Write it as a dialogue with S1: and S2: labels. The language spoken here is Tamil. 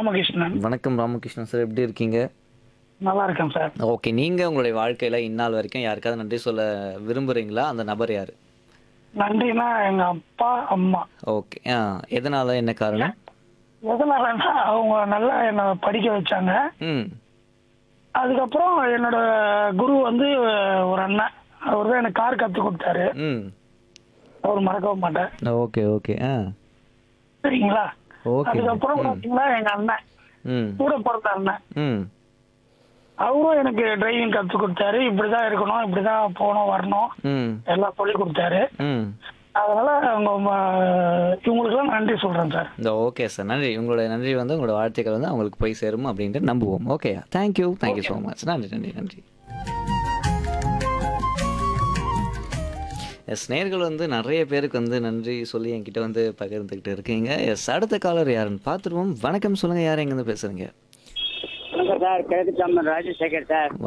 S1: ராமகிருஷ்ணன்
S2: வணக்கம் ராமகிருஷ்ணன் சார் எப்படி இருக்கீங்க
S1: நல்லா இருக்கேன் சார்
S2: ஓகே நீங்கள் உங்களுடைய வாழ்க்கையில் இந்நாள் வரைக்கும் யாருக்காவது நன்றி சொல்ல விரும்புகிறீங்களா அந்த நபர் யார்
S1: நன்றினா எங்க அப்பா அம்மா
S2: ஓகே ஆ எதனால என்ன காரணம்
S1: எதனாலன்னா அவங்க நல்லா என்னை படிக்க வச்சாங்க
S2: ம்
S1: அதுக்கப்புறம் என்னோட குரு வந்து ஒரு அண்ணன் அவர் தான் எனக்கு கார் கத்து கொடுத்தாரு
S2: ம்
S1: அவர் மறக்கவே மாட்டேன்
S2: ஓகே ஓகே ஆ
S1: சரிங்களா
S2: ஓகே
S1: அதுக்கப்புறம் பாத்தீங்கன்னா எங்க அண்ணன்
S2: ம்
S1: கூட பிறந்த அண்ணன்
S2: ம்
S1: அவரும் எனக்கு டிரைவிங் கத்து கொடுத்தாரு இப்படிதான் இருக்கணும் இப்படிதான் போகணும் வரணும்
S2: ம்
S1: எல்லாம் சொல்லி கொடுத்தாரு
S2: ம்
S1: அதனால அவங்க ம- இவங்களுக்கெல்லாம் நன்றி சொல்றேன் சார்
S2: இந்த ஓகே சார் நன்றி உங்களுடைய நன்றி வந்து உங்களோட வாழ்த்துக்கள் வந்து அவங்களுக்கு போய் சேரும் அப்படின்ட்டு நம்புவோம் okay thank you thank you so much நன்றி நன்றி நன்றி எஸ் நேர்கள் வந்து நிறைய பேருக்கு வந்து நன்றி சொல்லி என்கிட்ட வந்து பகிர்ந்துக்கிட்டு இருக்கீங்க எஸ் அடுத்த காலர் யாருன்னு பார்த்துருவோம் வணக்கம் சொல்லுங்கள் யார் எங்கேருந்து பேசுகிறீங்க
S3: வணக்கம் சார் கிழக்கு தாமன் ராஜசேகர் சார்